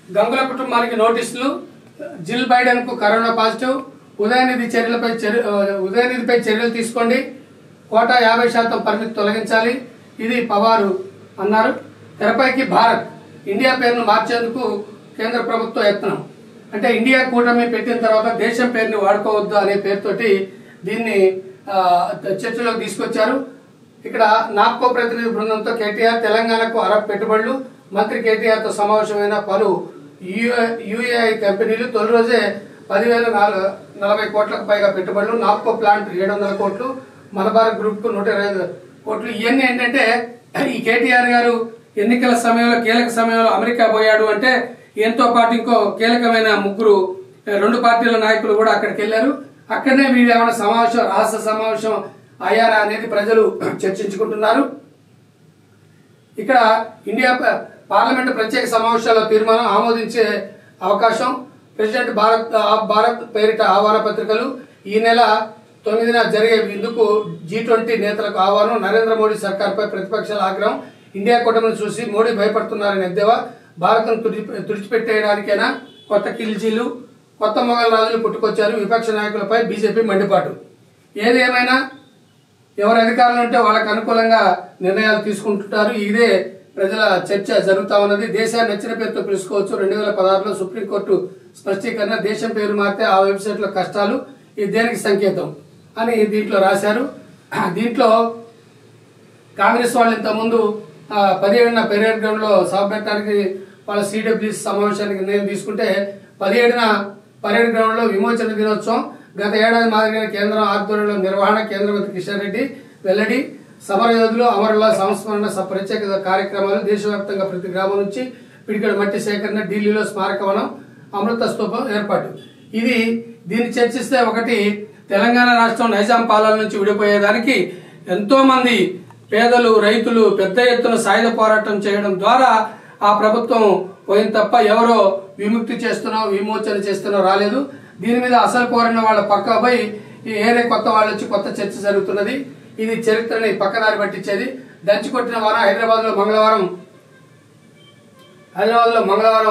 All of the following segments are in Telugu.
గంగుల కుటుంబానికి నోటీసులు జిల్ బైడెన్ కు కరోనా పాజిటివ్ ఉదయనిధి చర్యలపై చర్య ఆ, ఉదయనిధిపై చర్యలు తీసుకోండి కోటా యాభై శాతం పరిమితి తొలగించాలి ఇది పవారు అన్నారు తెరపైకి భారత్ ఇండియా పేరును మార్చేందుకు కేంద్ర ప్రభుత్వ యత్నం అంటే ఇండియా కూటమి పెట్టిన తర్వాత దేశం పేరుని వాడుకోవద్దు అనే పేరుతోటి దీన్ని ఆ, చర్చలోకి తీసుకొచ్చారు ఇక్కడ నాప్కో ప్రతినిధి బృందంతో కేటీఆర్ తెలంగాణకు అరబ్ పెట్టుబడులు మంత్రి కేటీఆర్ తో సమావేశమైన పలు యుఏఐ కంపెనీలు తొలి రోజే పదివేల నాలు- నలభై కోట్లకు పైగా పెట్టుబడులు నాప్కో ప్లాంట్ ఏడు వందల కోట్లు మలబార్ గ్రూప్ కు నూట ఇరవై ఐదు కోట్లు ఇవన్నీ ఏంటంటే ఈ కేటీఆర్ గారు ఎన్నికల సమయంలో కీలక సమయంలో అమెరికా పోయాడు అంటే ఎంతో పాటు ఇంకో కీలకమైన ముగ్గురు రెండు పార్టీల నాయకులు కూడా అక్కడికి వెళ్లారు అక్కడనే వీళ్ళు ఏమైనా సమావేశం రహస్య సమావేశం అయ్యారా అనేది ప్రజలు చర్చించుకుంటున్నారు ఇక్కడ ఇండియా ప- పార్లమెంటు ప్రత్యేక సమావేశాల్లో తీర్మానం ఆమోదించే అవకాశం ప్రెసిడెంట్ భారత్ ఆఫ్ భారత్ పేరిట ఆహ్వాన పత్రికలు ఈ నెల తొమ్మిదిన జరిగే విందుకు జీ ట్వంటీ నేతలకు ఆహ్వానం నరేంద్ర మోడీ సర్కార్పై ప్రతిపక్షాల ఆగ్రహం ఇండియా కూటమిని చూసి మోడీ భయపడుతున్నారని ఎద్దేవా భారత్ను తుడి తుడిచిపెట్టేయడానికైనా కొత్త కిల్జీలు కొత్త మొఘల్ రాజులు పుట్టుకొచ్చారు విపక్ష నాయకులపై బీజేపీ మండిపాటు ఏది ఏమైనా ఎవరు అధికారంలో ఉంటే వాళ్ళకి అనుకూలంగా నిర్ణయాలు తీసుకుంటుంటారు ఇదే ప్రజల చర్చ జరుగుతా ఉన్నది దేశాన్ని నచ్చిన పేరుతో పిలుచుకోవచ్చు రెండు వేల పదహారులో సుప్రీంకోర్టు స్పష్టీకరణ దేశం పేరు మారితే ఆ వెబ్సైట్ లో కష్టాలు ఇది దేనికి సంకేతం అని దీంట్లో రాశారు దీంట్లో కాంగ్రెస్ వాళ్ళు ఇంతకుముందు ఆ, పదిహేడున పెరేడ్ గ్రౌండ్ లో సభ పెట్టడానికి వాళ్ళ సిడబ్ల్యూ సమావేశానికి నిర్ణయం తీసుకుంటే పదిహేడున పరేడ్ గ్రౌండ్ లో విమోచన దినోత్సవం గత ఏడాది మాదిరిగా కేంద్రం ఆధ్వర్యంలో నిర్వహణ కేంద్ర మంత్రి కిషన్ రెడ్డి వెల్లడి సమర యోధులు అమరుల సంస్మరణ స- ప్రత్యేక కార్యక్రమాలు దేశవ్యాప్తంగా ప్రతి గ్రామం నుంచి పిడికడ మట్టి సేకరణ ఢిల్లీలో స్మారక వనం అమృత స్తూపం ఏర్పాటు ఇది దీన్ని చర్చిస్తే ఒకటి తెలంగాణ రాష్ట్రం నైజాం పాలన నుంచి విడిపోయేదానికి ఎంతో మంది పేదలు రైతులు పెద్ద ఎత్తున సాయుధ పోరాటం చేయడం ద్వారా ఆ ప్రభుత్వం పోయిన తప్ప ఎవరో విముక్తి చేస్తున్నో విమోచన చేస్తున్నో రాలేదు దీని మీద అసలు కోరిన వాళ్ళ పక్క పోయి ఈ ఏరే కొత్త వాళ్ళు వచ్చి కొత్త చర్చ జరుగుతున్నది ఇది చరిత్రని పక్కదారి పట్టించేది దంచి కొట్టిన వారం హైదరాబాద్ లో మంగళవారం హైదరాబాద్ లో మంగళవారం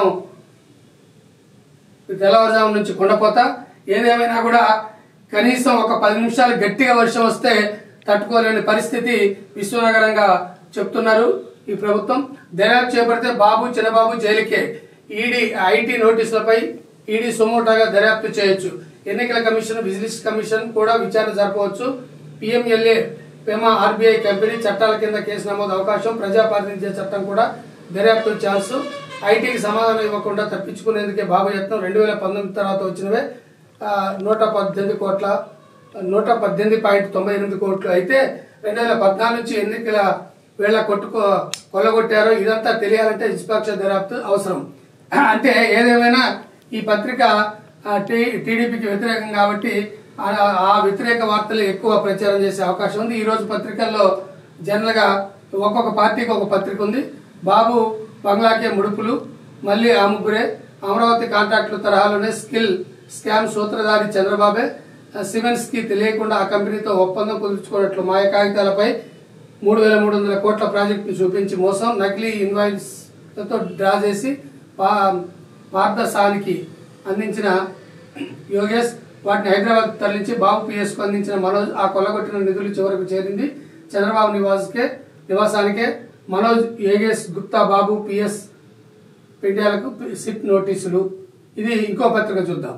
తెల్లవారుజాము నుంచి కొండపోత ఏదేమైనా కూడా కనీసం ఒక పది నిమిషాలు గట్టిగా వర్షం వస్తే తట్టుకోలేని పరిస్థితి విశ్వనగరంగా చెప్తున్నారు ఈ ప్రభుత్వం దర్యాప్తు చేపడితే బాబు చిన్నబాబు జైలుకే ఈడీ ఐటీ నోటీసులపై ఈడీ సుమోటాగా దర్యాప్తు చేయొచ్చు ఎన్నికల కమిషన్ విజిలెన్స్ కమిషన్ కూడా విచారణ జరపవచ్చు పిఎంఎల్ఏ పెమా ఆర్బీఐ కంపెనీ చట్టాల కింద కేసు నమోదు అవకాశం ప్రజా ప్రాతినిధ్య చట్టం కూడా దర్యాప్తు ఛాన్స్ ఐటీకి సమాధానం ఇవ్వకుండా తప్పించుకునేందుకే బాబు యత్నం రెండు వేల పంతొమ్మిది తర్వాత వచ్చినవే ఆ, నూట పద్దెనిమిది కోట్ల నూట పద్దెనిమిది పాయింట్ తొంభై ఎనిమిది కోట్లు అయితే రెండు వేల పద్నాలుగు నుంచి ఎన్నికల వేళ కొట్టుకో కొల్లగొట్టారో ఇదంతా తెలియాలంటే నిష్పక్ష దర్యాప్తు అవసరం అంటే ఏదేమైనా ఈ పత్రిక ఆ, టీ- టీడీపీకి వ్యతిరేకం కాబట్టి ఆ- ఆ వ్యతిరేక వార్తలు ఎక్కువ ప్రచారం చేసే అవకాశం ఉంది ఈ రోజు పత్రికల్లో జనరల్ గా ఒక్కొక్క పార్టీకి ఒక పత్రిక ఉంది బాబు బంగ్లాకే ముడుపులు మళ్ళీ ఆ ముగ్గురే అమరావతి కాంట్రాక్టుల తరహాలోనే స్కిల్ స్కామ్ సూత్రధారి చంద్రబాబే సిమెన్స్ కి తెలియకుండా ఆ కంపెనీతో ఒప్పందం కుదుర్చుకున్నట్లు మాయ కాగితాలపై మూడు వేల మూడు వందల కోట్ల ప్రాజెక్టు చూపించి మోసం నకిలీ ఇన్వాయిస్లతో డ్రా చేసి పా- పార్థసానికి అందించిన యోగేష్ వాటిని హైదరాబాద్ తరలించి బాబు పిఎస్ కు అందించిన మనోజ్ ఆ కొల్లగొట్టిన నిధులు చివరకు చేరింది చంద్రబాబు నివాస్కే నివాసానికే మనోజ్ యోగేష్ గుప్తా బాబు పిఎస్ పెండ్యాలకు సిట్ నోటీసులు ఇది ఇంకో పత్రిక చూద్దాం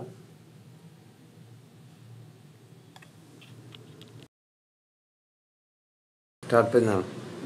స్టార్ట్ పెందాం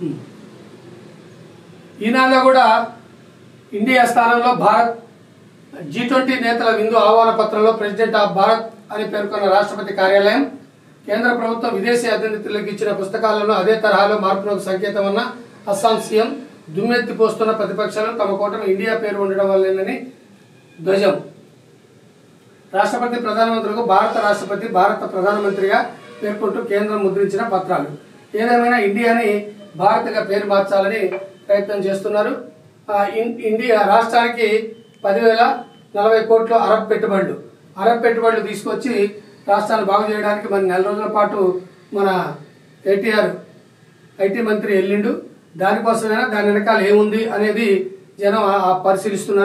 ఈనాడులో కూడా ఇండియా స్థానంలో భారత్ జీ ట్వంటీ నేతల విందు ఆహ్వాన పత్రంలో ప్రెసిడెంట్ ఆఫ్ భారత్ అని పేర్కొన్న రాష్ట్రపతి కార్యాలయం కేంద్ర ప్రభుత్వం విదేశీ అతిథులకు ఇచ్చిన పుస్తకాలను అదే తరహాలో మార్పునకు సంకేతమన్న అస్సాం సీఎం దుమ్మెత్తి పోస్తున్న ప్రతిపక్షాలు తమ కూటమి ఇండియా పేరు ఉండడం వల్లేనని ధ్వజం రాష్ట్రపతి ప్రధానమంత్రులకు భారత రాష్ట్రపతి భారత ప్రధానమంత్రిగా పేర్కొంటూ కేంద్రం ముద్రించిన పత్రాలు ఏదేమైనా ఇండియాని భారత్గా పేరు మార్చాలని ప్రయత్నం చేస్తున్నారు ఆ, ఇన్- ఇండియా రాష్ట్రానికి పదివేల నలభై కోట్ల అరబ్ పెట్టుబడులు అరబ్ పెట్టుబడులు తీసుకొచ్చి రాష్ట్రాన్ని బాగు చేయడానికి మరి నెల రోజుల పాటు మన కేటీఆర్ ఐటీ మంత్రి వెళ్ళిండు దానికోసమైనా దాని వెనకాల ఏముంది అనేది జనం ఆ- ఆ పరిశీలిస్తున్నారు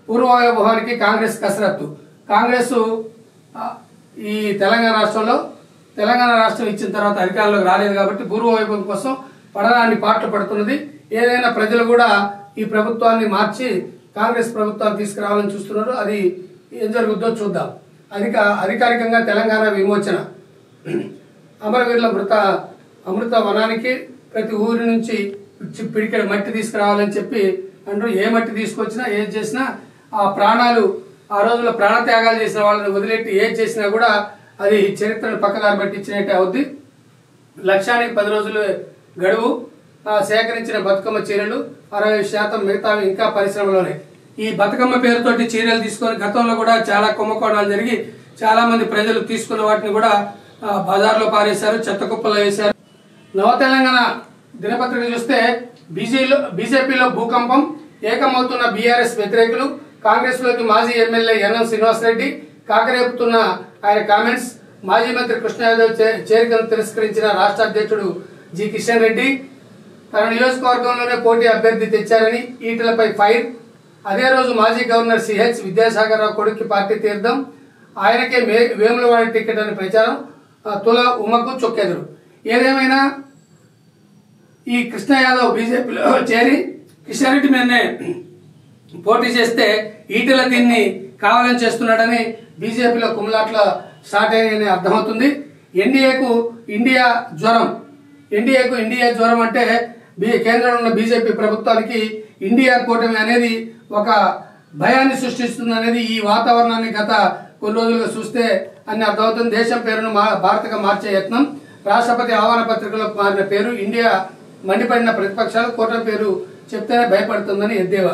పూర్వవైభవానికి కాంగ్రెస్ కసరత్తు కాంగ్రెస్ ఆ, ఈ తెలంగాణ రాష్ట్రంలో తెలంగాణ రాష్ట్రం ఇచ్చిన తర్వాత అధికారంలోకి రాలేదు కాబట్టి పూర్వవైభవం కోసం పడరాని పాటలు పడుతున్నది ఏదైనా ప్రజలు కూడా ఈ ప్రభుత్వాన్ని మార్చి కాంగ్రెస్ ప్రభుత్వాన్ని తీసుకురావాలని చూస్తున్నారు అది ఏం జరుగుద్దో చూద్దాం అధిక అధికారికంగా తెలంగాణ విమోచన అమరవీరుల మృత అమృత వనానికి ప్రతి ఊరి నుంచి చి- పిడికెడు మట్టి తీసుకురావాలని చెప్పి అంటారు ఏ మట్టి తీసుకొచ్చినా ఏది చేసినా ఆ ప్రాణాలు ఆ రోజుల్లో ప్రాణత్యాగాలు చేసిన వాళ్ళని వదిలేట్టి ఏది చేసినా కూడా అది చరిత్రను పక్కదారి పట్టించినట్టే అవుద్ది లక్ష్యానికి పది రోజులు గడువు ఆ సేకరించిన బతుకమ్మ చీరలు అరవై శాతం మిగతావి ఇంకా పరిశ్రమలోనే ఈ బతుకమ్మ పేరుతోటి చీరలు తీసుకొని గతంలో కూడా చాలా కుంభకోణాలు జరిగి చాలా మంది ప్రజలు తీసుకున్న వాటిని కూడా ఆ, బజార్లో పారేశారు చెత్త కుప్పలో వేశారు నవ తెలంగాణ దినపత్రిక చూస్తే బీజేలో బీజేపీలో భూకంపం ఏకమవుతున్న బీఆర్ఎస్ వ్యతిరేకులు కాంగ్రెస్ లోకి మాజీ ఎమ్మెల్యే ఎన్ఎం శ్రీనివాసరెడ్డి కాకరేపుతున్న ఆయన కామెంట్స్ మాజీ మంత్రి కృష్ణ యాదవ్ చే- చేరికను తిరస్కరించిన రాష్ట్ర అధ్యక్షుడు జి కిషన్ రెడ్డి తన నియోజకవర్గంలోనే పోటీ అభ్యర్థి తెచ్చారని ఈటలపై ఫైర్ అదే రోజు మాజీ గవర్నర్ సిహెచ్ విద్యాసాగర్ రావు కొడుక్కి పార్టీ తీర్థం ఆయనకే మే వేములవాడి టికెట్ అని ప్రచారం ఆ, తుల ఉమకు చొక్కెదురు ఏదేమైనా ఈ కృష్ణ యాదవ్ బీజేపీలో చేరి కిషన్ రెడ్డి మీదనే పోటీ చేస్తే ఈటెల దీన్ని కావాలని చేస్తున్నాడని బీజేపీలో కుమ్లాట్ల స్టార్ట్ అయ్యాయని అర్థమవుతుంది ఎన్డీఏకు ఇండియా జ్వరం ఎన్డీఏకు ఇండియా జ్వరం అంటే బీ- కేంద్రంలో ఉన్న బీజేపీ ప్రభుత్వానికి ఇండియా కూటమి అనేది ఒక భయాన్ని సృష్టిస్తుంది అనేది ఈ వాతావరణాన్ని గత కొన్ని రోజులుగా చూస్తే అన్ని అర్థమవుతుంది దేశం పేరును మా భారత్గా మార్చే యత్నం రాష్ట్రపతి ఆహ్వాన పత్రికలో మారిన పేరు ఇండియా మండిపడిన ప్రతిపక్షాలు కూటమి పేరు చెప్తేనే భయపడుతుందని ఎద్దేవా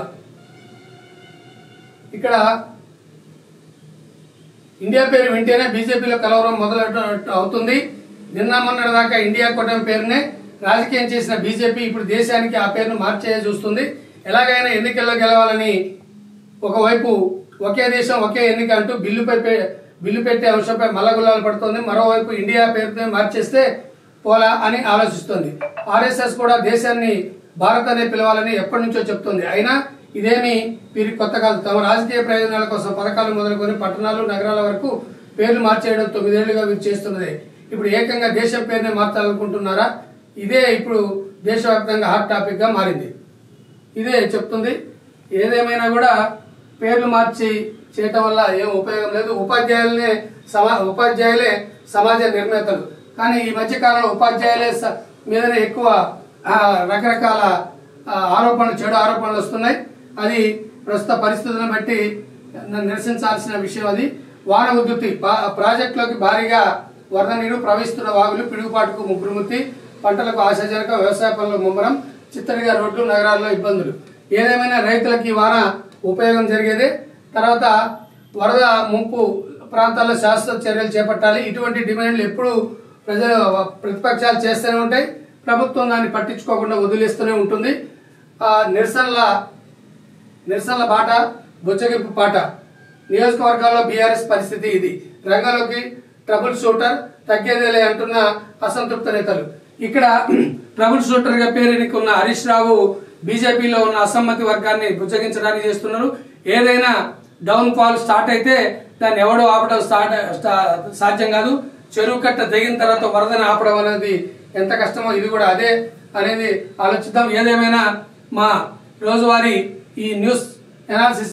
ఇక్కడ ఇండియా పేరు వింటేనే బీజేపీలో కలవరం మొదలెట అవుతుంది నిన్న మొన్నటి దాకా ఇండియా కూటమి పేరునే రాజకీయం చేసిన బీజేపీ ఇప్పుడు దేశానికి ఆ పేరును మార్చే చూస్తుంది ఎలాగైనా ఎన్నికల్లో గెలవాలని ఒకవైపు ఒకే దేశం ఒకే ఎన్నిక అంటూ బిల్లుపై పే- బిల్లు పెట్టే అంశంపై మల్లగుల్లాలు పడుతోంది మరోవైపు ఇండియా పేరుతో మార్చేస్తే పోలా అని ఆలోచిస్తోంది ఆర్ఎస్ఎస్ కూడా దేశాన్ని భారత్ అనే పిలవాలని ఎప్పటి నుంచో చెప్తోంది అయినా ఇదేమి వీరికి కొత్త కాదు తమ రాజకీయ ప్రయోజనాల కోసం పథకాలు మొదలుకొని పట్టణాలు నగరాల వరకు పేర్లు మార్చేయడం తొమ్మిదేళ్లుగా వీరు చేస్తున్నదే ఇప్పుడు ఏకంగా దేశం పేరునే మార్చాలనుకుంటున్నారా ఇదే ఇప్పుడు దేశవ్యాప్తంగా హాట్ టాపిక్ గా మారింది ఇదే చెప్తుంది ఏదేమైనా కూడా పేర్లు మార్చి చేయటం వల్ల ఏం ఉపయోగం లేదు ఉపాధ్యాయులనే సమా ఉపాధ్యాయులే సమాజ నిర్మాతలు కానీ ఈ మధ్య కాలంలో ఉపాధ్యాయులే స- మీదనే ఎక్కువ ఆ, రకరకాల ఆ, ఆరోపణలు చెడు ఆరోపణలు వస్తున్నాయి అది ప్రస్తుత పరిస్థితులను బట్టి న- నిరసించాల్సిన విషయం అది వాన ఉద్ధృతి పా- ప్రాజెక్టులోకి భారీగా వరద నీరు ప్రవహిస్తున్న వాగులు పిడుగుపాటుకు ముగ్గురుముతి పంటలకు ఆశాజనక వ్యవసాయ పనులు ముమ్మరం చిత్తడిగా రోడ్లు నగరాల్లో ఇబ్బందులు ఏదేమైనా రైతులకి ఈ వాన ఉపయోగం జరిగేదే తర్వాత వరద ముంపు ప్రాంతాల్లో శాశ్వత చర్యలు చేపట్టాలి ఇటువంటి డిమాండ్లు ఎప్పుడు ప్రజలు ప్రతిపక్షాలు చేస్తూనే ఉంటాయి ప్రభుత్వం దాన్ని పట్టించుకోకుండా వదిలేస్తూనే ఉంటుంది ఆ నిరసనల నిరసనల బాట బుచ్చగింపు పాట నియోజకవర్గాల్లో బీఆర్ఎస్ పరిస్థితి ఇది రంగంలోకి ట్రబుల్ షూటర్ తగ్గేదేలే అంటున్న అసంతృప్త నేతలు ఇక్కడ ట్రబుల్ షూటర్ గా పేరుకున్న హరీష్ రావు బీజేపీలో ఉన్న అసమ్మతి వర్గాన్ని బుచ్చగించడానికి చేస్తున్నారు ఏదైనా డౌన్ ఫాల్ స్టార్ట్ అయితే దాన్ని ఎవడో ఆపడం స్టార్ట్ స్టా- సాధ్యం కాదు చెరువు కట్ట తెగిన తర్వాత వరదని ఆపడం అనేది ఎంత కష్టమో ఇది కూడా అదే అనేది ఆలోచిద్దాం ఏదేమైనా మా రోజువారీ ఈ న్యూస్ ఎనాలిసిస్